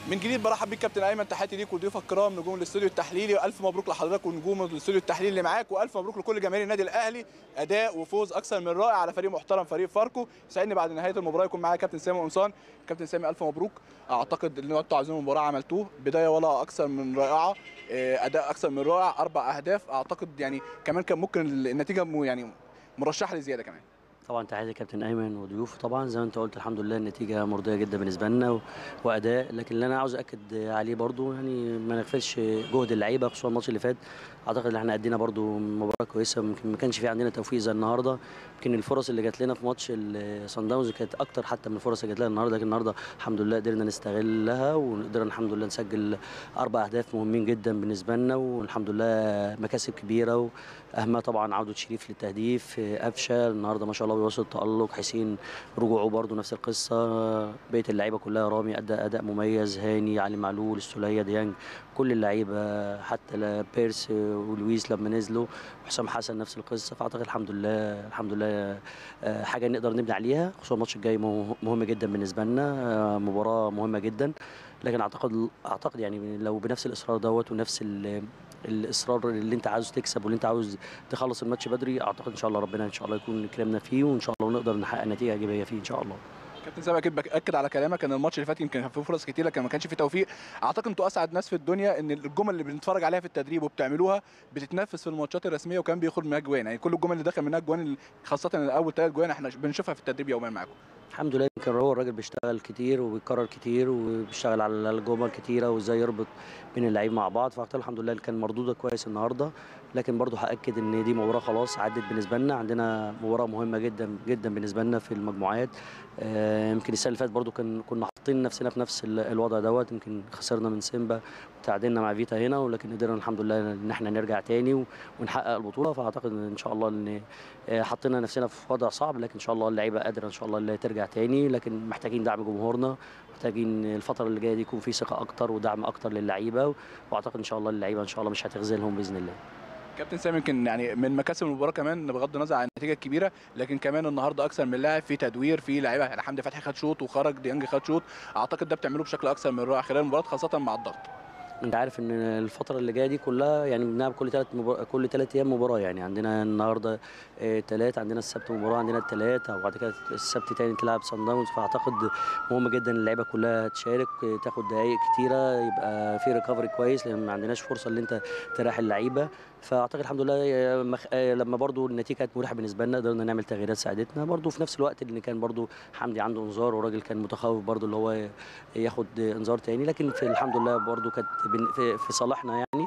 من جديد برحب بيك كابتن ايمن تحياتي ليك وضيوفك الكرام نجوم الاستوديو التحليلي والف مبروك لحضرتك ونجوم الاستوديو التحليلي اللي معاك والف مبروك لكل جماهير النادي الاهلي اداء وفوز اكثر من رائع على فريق محترم فريق فاركو يسعدني بعد نهايه المباراه يكون معايا كابتن سامي قمصان كابتن سامي الف مبروك اعتقد ان انتوا عايزين المباراه عملتوه بدايه ولا اكثر من رائعه آه، اداء اكثر من رائع اربع اهداف اعتقد يعني كمان كان ممكن النتيجه م- يعني مرشحه لزياده كمان طبعا تحياتي كابتن ايمن وضيوفه طبعا زي ما انت قلت الحمد لله النتيجه مرضيه جدا بالنسبه لنا و- واداء لكن اللي انا عاوز اكد عليه برضو يعني ما نغفلش جهد اللعيبه خصوصا الماتش اللي فات اعتقد ان احنا ادينا برضو مباراه كويسه يمكن ما كانش في عندنا توفيق زي النهارده يمكن الفرص اللي جات لنا في ماتش الصن داونز كانت اكتر حتى من الفرص اللي جات لنا النهارده لكن النهارده الحمد لله قدرنا نستغلها وقدرنا الحمد لله نسجل اربع اهداف مهمين جدا بالنسبه لنا والحمد لله مكاسب كبيره واهمها طبعا عوده شريف للتهديف قفشه النهارده ما شاء الله بيوصل تالق حسين رجوعه برده نفس القصه بقيه اللعيبه كلها رامي ادى اداء مميز هاني علي معلول السوليه ديانج كل اللعيبه حتى لا بيرس ولويس لما نزلوا وحسام حسن نفس القصه فاعتقد الحمد لله الحمد لله آه، حاجه نقدر نبني عليها خصوصا الماتش الجاي مه- مهم جدا بالنسبه لنا آه، مباراه مهمه جدا لكن اعتقد اعتقد يعني لو بنفس الاصرار دوت ونفس ال- الاصرار اللي انت عاوز تكسب واللي انت عاوز تخلص الماتش بدري اعتقد ان شاء الله ربنا ان شاء الله يكون كرمنا فيه وان شاء الله نقدر نحقق نتيجه ايجابيه فيه ان شاء الله كابتن سامي اكيد باكد على كلامك ان الماتش اللي فات يمكن كان فيه فرص كتير لكن ما كانش فيه توفيق اعتقد انتوا اسعد ناس في الدنيا ان الجمل اللي بنتفرج عليها في التدريب وبتعملوها بتتنفذ في الماتشات الرسميه وكان بيخرج منها جوان يعني كل الجمل اللي داخل منها جوان خاصه اول ثلاث جوان احنا بنشوفها في التدريب يوميا معاكم الحمد لله يمكن هو الراجل بيشتغل كتير وبيكرر كتير وبيشتغل على الجمل كتيره وازاي يربط بين اللعيب مع بعض فاعتقد الحمد لله كان مردوده كويس النهارده لكن برضو هاكد ان دي مباراه خلاص عدت بالنسبه لنا عندنا مباراه مهمه جدا جدا بالنسبه لنا في المجموعات آه، يمكن السنه اللي فاتت برضو كان كنا حاطين نفسنا في نفس ال- الوضع دوت يمكن خسرنا من سيمبا وتعادلنا مع فيتا هنا ولكن قدرنا الحمد لله ان احنا نرجع تاني و- ونحقق البطوله فاعتقد ان شاء الله ان آه، حطينا نفسنا في وضع صعب لكن ان شاء الله اللعيبه قادره ان شاء الله اللي ترجع تاني لكن محتاجين دعم جمهورنا محتاجين الفتره اللي جايه دي يكون في ثقه اكتر ودعم اكتر للعيبه واعتقد ان شاء الله اللعيبه ان شاء الله مش هتخذلهم باذن الله كابتن سامي يمكن يعني من مكاسب المباراه كمان بغض النظر عن النتيجه الكبيره لكن كمان النهارده اكثر من لاعب في تدوير في لعيبه يعني حمدي فتحي خد شوط وخرج ديانج خد شوط اعتقد ده بتعملوه بشكل اكثر من رائع خلال المباراه خاصه مع الضغط انت عارف ان الفتره اللي جايه دي كلها يعني بنلعب كل ثلاث مبار... كل ثلاث ايام مباراه يعني عندنا النهارده ثلاث عندنا السبت مباراه عندنا الثلاث وبعد كده السبت تاني تلعب صن داونز فاعتقد مهم جدا اللعيبه كلها تشارك آه، تاخد دقائق كتيره يبقى في ريكفري كويس لان ما عندناش فرصه ان انت تريح اللعيبه فاعتقد الحمد لله آه، مخ... آه، لما برضو النتيجه كانت مريحه بالنسبه لنا قدرنا نعمل تغييرات ساعدتنا برضو في نفس الوقت اللي كان برضو حمدي عنده انذار وراجل كان متخوف برضو اللي هو ياخد انذار تاني لكن في الحمد لله برضو كانت بن- في, في صالحنا يعني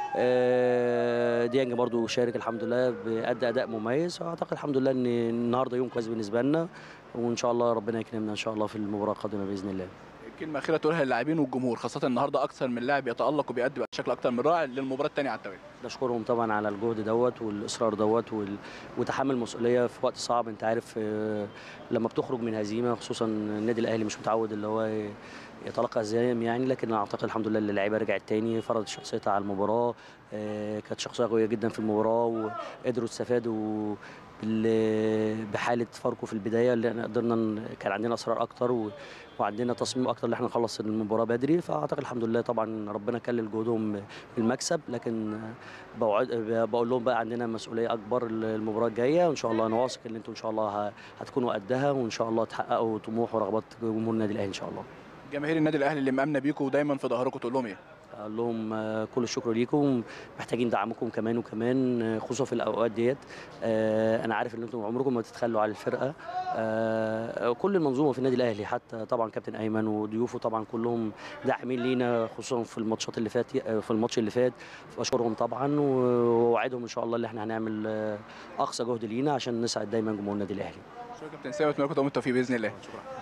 آه، ديانج برضو شارك الحمد لله بأدى اداء مميز واعتقد الحمد لله ان النهارده يوم كويس بالنسبه لنا وان شاء الله ربنا يكرمنا ان شاء الله في المباراه القادمه باذن الله كلمه اخيره تقولها للاعبين والجمهور خاصه النهارده اكثر من لاعب يتالق وبيأدي بشكل اكثر من رائع للمباراه الثانيه على التوالي نشكرهم طبعا على الجهد دوت والاصرار دوت وال... وتحمل مسؤوليه في وقت صعب انت عارف آه، لما بتخرج من هزيمه خصوصا النادي الاهلي مش متعود اللي هو ي- يتلقى هزايم يعني لكن اعتقد الحمد لله ان اللعيبه رجعت تاني فرضت شخصيتها على المباراه آه، كانت شخصيه قويه جدا في المباراه وقدروا يستفادوا بال- بحاله فاركو في البدايه اللي احنا قدرنا ن- كان عندنا اصرار اكتر و... وعندنا تصميم اكتر ان احنا نخلص المباراه بدري فاعتقد الحمد لله طبعا ربنا كلل جهودهم بالمكسب لكن بوعد بقول لهم بقى عندنا مسؤوليه اكبر المباراه الجايه وان شاء الله انا واثق ان انتم ان شاء الله ه- هتكونوا قدها وان شاء الله تحققوا طموح ورغبات جمهور النادي الاهلي ان شاء الله جماهير النادي الاهلي اللي مامنه بيكم ودايما في ظهركم تقول لهم ايه اقول لهم آه، كل الشكر ليكم محتاجين دعمكم كمان وكمان آه، خصوصا في الاوقات ديت آه، انا عارف ان انتم عمركم ما تتخلوا على الفرقه آه، كل المنظومه في النادي الاهلي حتى طبعا كابتن ايمن وضيوفه طبعا كلهم داعمين لينا خصوصا في الماتشات اللي فات آه، في الماتش اللي فات بشكرهم طبعا ووعدهم ان شاء الله ان احنا هنعمل آه، اقصى جهد لينا عشان نسعد دايما جمهور النادي الاهلي شكرا كابتن سامي اتمنى لكم التوفيق باذن الله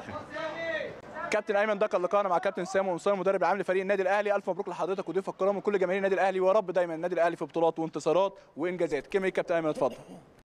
كابتن ايمن ده كان لقاءنا مع كابتن سامي ومصطفى المدرب العام لفريق النادي الاهلي الف مبروك لحضرتك وضيوف الكرام وكل جماهير النادي الاهلي ويا رب دايما النادي الاهلي في بطولات وانتصارات وانجازات كلمه إيه كابتن ايمن اتفضل